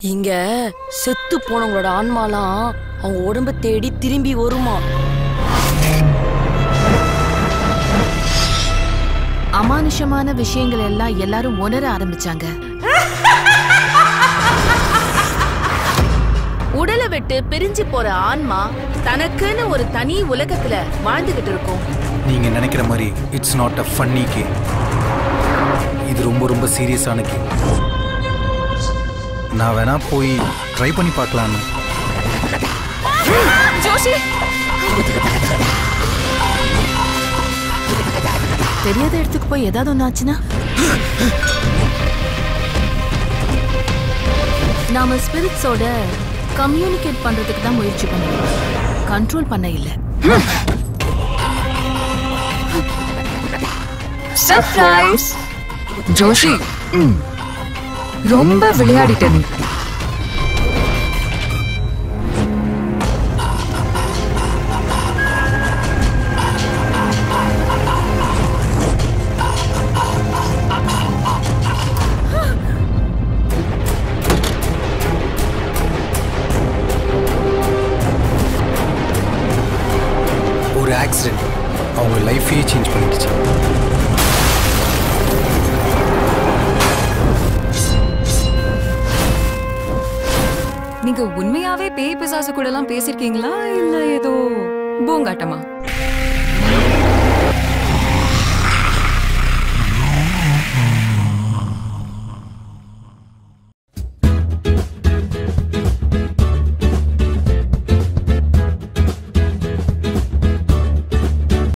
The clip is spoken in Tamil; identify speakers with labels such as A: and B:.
A: இங்க செத்து போனவங்களோட ஆன்மாலாம் அவங்க உடம்ப தேடி திரும்பி வருமா
B: அமானுஷமான விஷயங்கள் எல்லாம் எல்லாரும் உணர ஆரம்பிச்சாங்க உடலை விட்டு பிரிஞ்சு போற ஆன்மா தனக்குன்னு ஒரு தனி உலகத்துல வாழ்ந்துகிட்டு இருக்கும்
C: நீங்க நினைக்கிற மாதிரி it's not a funny game இது ரொம்ப ரொம்ப சீரியஸான கேம் நான் வேணா போய் ட்ரை பண்ணி பார்க்கலான்னு
B: ஜோஷி தெரியாத இடத்துக்கு போய் ஏதாவது ஒண்ணு ஆச்சுன்னா நாம ஸ்பிரிட்ஸோட கம்யூனிகேட் பண்றதுக்கு தான் முயற்சி பண்ணணும் கண்ட்ரோல் பண்ண இல்ல
D: சர்ப்ரைஸ் ஜோஷி ரொம்ப விளையாடிட்ட நீ
C: ஒரு ஆக்சிடென்ட் அவங்க லைஃபையே சேஞ்ச் பண்ணிடுச்சு
D: நீங்க உண்மையாவே பேய் பிசாசு கூட எல்லாம் பேசிருக்கீங்களா இல்ல ஏதோ பூங்காட்டமா